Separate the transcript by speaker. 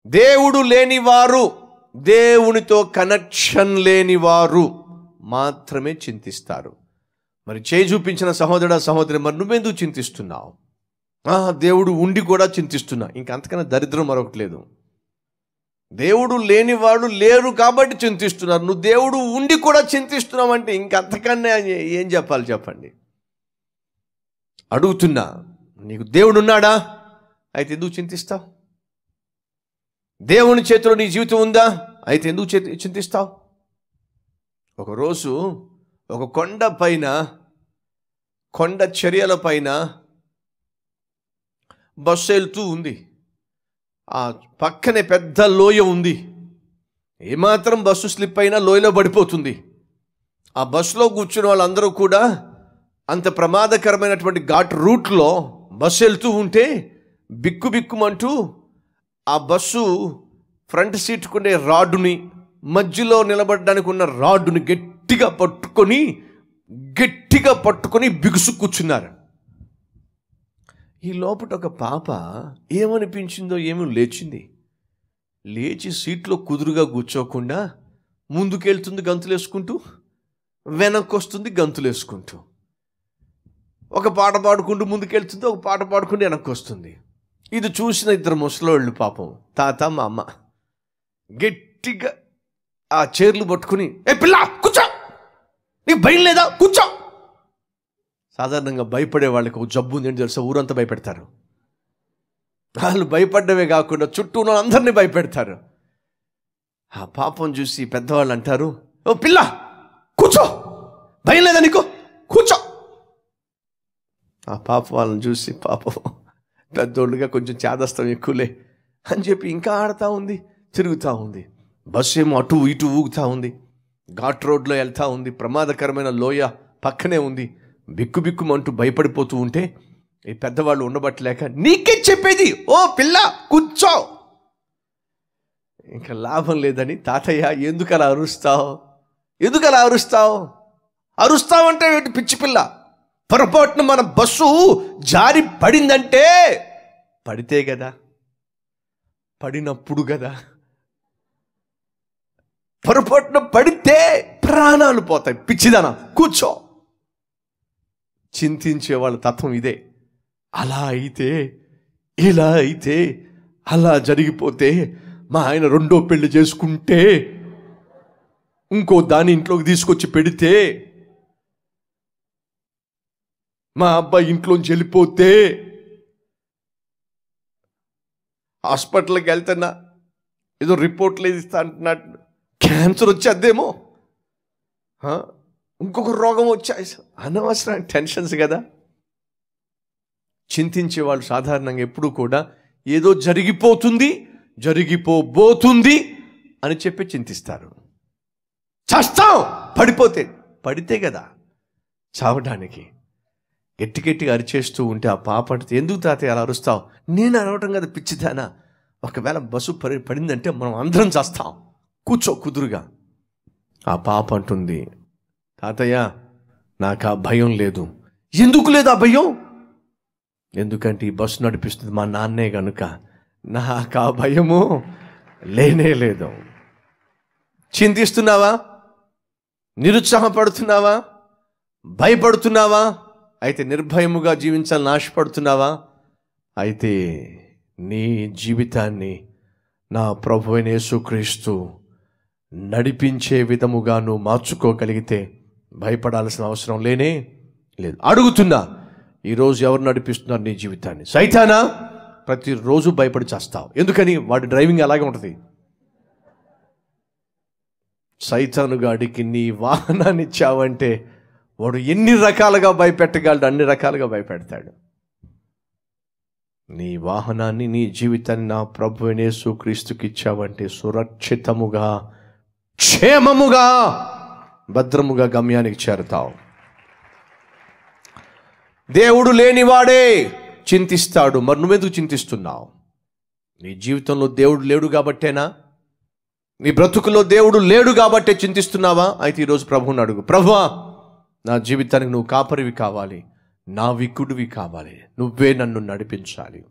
Speaker 1: దేవుడు లేనివారు దేవునితో కనెక్షన్ లేనివారు మాత్రమే చింతిస్తారు మరి చేయి చూపించిన సహోదరుడ సహోదరి మరి నువ్వెందుకు చింతిస్తున్నావు ఆ, దేవుడు ఉండి కూడా చింతిస్తున్నా ఇంకా అంతకన్నా దరిద్రం మరొకటి లేదు దేవుడు లేనివాడు లేరు కాబట్టి చింతిస్తున్నారు నువ్వు దేవుడు ఉండి కూడా చింతిస్తున్నావు అంటే ఇంకంతకన్నా ఏం చెప్పాలి చెప్పండి అడుగుతున్నా నీకు దేవుడు ఉన్నాడా అయితే ఎందుకు చింతిస్తావు దేవుని చేతిలో నీ జీవితం ఉందా అయితే ఎందుకు చేతి చింతిస్తావు ఒకరోజు ఒక కొండ పైన కొండ చర్యల పైన బస్సు వెళ్తూ ఉంది ఆ పక్కనే పెద్ద లోయ ఉంది ఏమాత్రం బస్సు స్లిప్ అయినా లోయలో పడిపోతుంది ఆ బస్సులో కూర్చున్న వాళ్ళందరూ కూడా అంత ప్రమాదకరమైనటువంటి ఘాట్ రూట్లో బస్సు వెళ్తూ ఉంటే బిక్కు బిక్కుమంటూ ఆ బస్సు ఫ్రంట్ సీట్కునే రాడ్డుని మధ్యలో నిలబడడానికి ఉన్న రాడ్డుని గట్టిగా పట్టుకొని గట్టిగా పట్టుకొని బిగుసు కూర్చున్నారు ఈ లోపల ఒక పాప ఏమనిపించిందో ఏమో లేచింది లేచి సీట్లో కుదురుగా కూర్చోకుండా ముందుకెళ్తుంది గంతులేసుకుంటూ వెనక్కి వస్తుంది గంతులేసుకుంటూ ఒక పాట పాడుకుంటూ ముందుకెళ్తుంది ఒక పాట పాడుకుంటూ వెనక్కి వస్తుంది ఇది చూసిన ఇద్దరు ముసలోళ్ళు పాపం తాత మా అమ్మ గట్టిగా ఆ చైర్లు పట్టుకుని ఏ పిల్ల కూర్చో నీకు భయం లేదా కూర్చో సాధారణంగా భయపడే వాళ్ళకి ఒక జబ్బు ఉంది ఏంటి తెలుసా ఊరంతా భయపెడతారు వాళ్ళు భయపడ్డవే కాకుండా చుట్టూ ఉన్న అందరినీ భయపెడతారు ఆ పాపం చూసి పెద్దవాళ్ళు అంటారు ఓ పిల్ల కూర్చో భయం లేదా నీకు కూర్చో ఆ పాప వాళ్ళని చూసి పాపం పెద్దోళ్ళుగా కొంచెం చేదస్తం ఎక్కువలే అని చెప్పి ఇంకా ఆడుతూ ఉంది తిరుగుతూ ఉంది బస్సు ఏమో అటు ఇటు ఊగుతూ ఉంది ఘాట్ రోడ్లో వెళ్తూ ఉంది ప్రమాదకరమైన లోయ పక్కనే ఉంది బిక్కు బిక్కుమంటూ భయపడిపోతూ ఉంటే ఈ పెద్దవాళ్ళు ఉండబట్టలేక నీకే చెప్పేది ఓ పిల్ల కూర్చో ఇంకా లాభం లేదని తాతయ్య ఎందుకు అలా అరుస్తావు ఎందుకు అలా అరుస్తావు అరుస్తావంటే ఏంటి పిచ్చి పిల్ల పొరపాటున మన బస్సు జారి పడిందంటే పడితే కదా పడినప్పుడు కదా పొరపాటున పడితే ప్రాణాలు పోతాయి పిచ్చిదన కూర్చో చింతించే వాళ్ళ తత్వం ఇదే అలా అయితే ఇలా అయితే అలా జరిగిపోతే మా ఆయన రెండో పెళ్లి చేసుకుంటే ఇంకో దాని ఇంట్లోకి తీసుకొచ్చి పెడితే మా అబ్బాయి ఇంట్లోంచి వెళ్ళిపోతే హాస్పిటల్కి వెళ్తున్నా ఏదో రిపోర్ట్లు ఏది ఇస్తా అంటున్నట్టు క్యాన్సర్ వచ్చేద్దేమో ఆ? ఇంకొక రోగం వచ్చా అనవసరం టెన్షన్స్ కదా చింతించే వాళ్ళు సాధారణంగా ఎప్పుడూ కూడా ఏదో జరిగిపోతుంది జరిగిపోబోతుంది అని చెప్పి చింతిస్తారు చస్తాం పడిపోతే పడితే కదా చావడానికి గట్టి గట్టిగా అరిచేస్తూ ఉంటే ఆ పాప అంటే ఎందుకు తాతయ్య అలా అరుస్తావు నేను అరవటం కదా పిచ్చిదానా ఒకవేళ బస్సు పడి పడిందంటే మనం అందరం చేస్తాం కూర్చో కుదురుగా ఆ పాప అంటుంది తాతయ్య నాకు ఆ భయం లేదు ఎందుకు లేదు ఆ భయం ఎందుకంటే ఈ బస్సు నడిపిస్తుంది మా నాన్నే గనుక నాకు ఆ భయము లేనే లేదు చింతిస్తున్నావా నిరుత్సాహపడుతున్నావా భయపడుతున్నావా అయితే నిర్భయముగా జీవించాలని ఆశపడుతున్నావా అయితే నీ జీవితాన్ని నా ప్రభు అయిన యేసుక్రీస్తు నడిపించే విధముగా నువ్వు మార్చుకోగలిగితే భయపడాల్సిన అవసరం లేనే లేదు అడుగుతున్నా ఈరోజు ఎవరు నడిపిస్తున్నారు నీ జీవితాన్ని సైతానా ప్రతిరోజు భయపడి చేస్తావు ఎందుకని వాడి డ్రైవింగ్ అలాగే ఉంటుంది సైతాను గాడికి నీ వాహనాన్ని ఇచ్చావంటే వాడు ఎన్ని రకాలుగా భయపెట్టగలడు అన్ని రకాలుగా భయపెడతాడు నీ వాహనాన్ని నీ జీవితాన్ని నా ప్రభు క్రీస్తుకి ఇచ్చావంటే సురక్షితముగా క్షేమముగా భద్రముగా గమ్యానికి చేరుతావు దేవుడు లేనివాడే చింతిస్తాడు మరి నువ్వెందుకు చింతిస్తున్నావు నీ జీవితంలో దేవుడు లేడు కాబట్టేనా నీ బ్రతుకులో దేవుడు లేడు కాబట్టే చింతిస్తున్నావా అయితే ఈరోజు ప్రభువుని అడుగు ప్రభువా నా జీవితానికి నువ్వు కాపరివి కావాలి నా వికుడివి కావాలి నువ్వే నన్ను నడిపించాలి